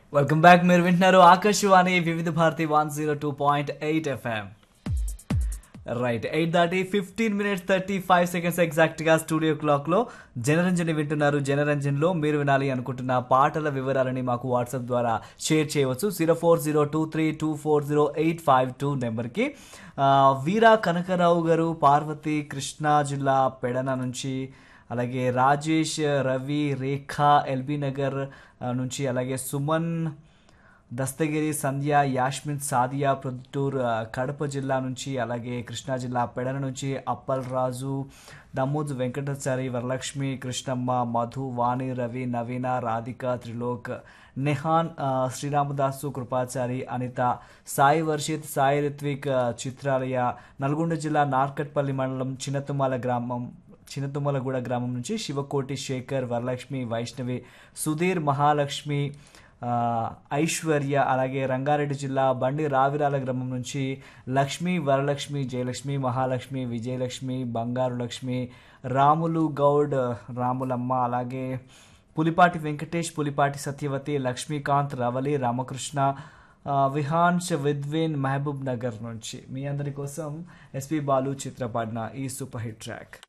welcome back మీరు వింటున్నారు Akashvani Vividh Bharati one zero two point eight FM right eight దాటి fifteen minutes thirty five seconds exact గా studio clock లో జనరంజన్ వింటున్నారు జనరంజన్ లో మీరు వినాలి అనుకుంటున్న పాటల వివరాలని మాకు వాట్సాప్ ద్వారా షేర్ చేయవచ్చు zero four zero two three two four zero eight five two నెంబర్కి ఆ, వీరా కనకరావు గారు పార్వతి కృష్ణా జిల్లా పెడన నుంచి అలాగే రాజేష్ రవి రేఖ ఎల్బీ నగర్ ఆ, నుంచి అలాగే సుమన్ దస్తగిరి సంధ్య యాష్మిన్ సాదియా ప్రొద్దుటూర్ ఆ, కడప జిల్లా నుంచి అలాగే కృష్ణా జిల్లా పెడన నుంచి అప్పల్ రాజు దమ్మూజ్ వెంకటాచారి వరలక్ష్మి కృష్ణమ్మ మధు వాణి రవి నవీన రాధిక త్రిలోక్ నెహాన్ ఆ, శ్రీరామదాసు కృపాచారి అనిత సాయి వర్షిత్ సాయి రిత్విక్ ఆ, చిత్రాలయ నల్గొండ జిల్లా నార్కట్పల్లి మండలం చిన్నతుమ్మల గ్రామం చిన్నతుమ్మలగూడ గ్రామం నుంచి శివకోటి శేఖర్ వరలక్ష్మి వైష్ణవి సుధీర్ మహాలక్ష్మి ఆ, ఐశ్వర్య అలాగే రంగారెడ్డి జిల్లా బండి రావిరాల గ్రామం నుంచి లక్ష్మి వరలక్ష్మి జయలక్ష్మి మహాలక్ష్మి విజయలక్ష్మి బంగారు లక్ష్మి రాములు గౌడ్ రాములమ్మ అలాగే పులిపాటి వెంకటేష్ పులిపాటి సత్యవతి లక్ష్మీకాంత్ రవలి రామకృష్ణ ఆ, విహాన్స్ విద్విన్ మహబూబ్ నగర్ నుంచి మీ అందరి కోసం ఎస్పి బాలు చిత్రపడిన ఈ సూపర్ హిట్ ట్రాక్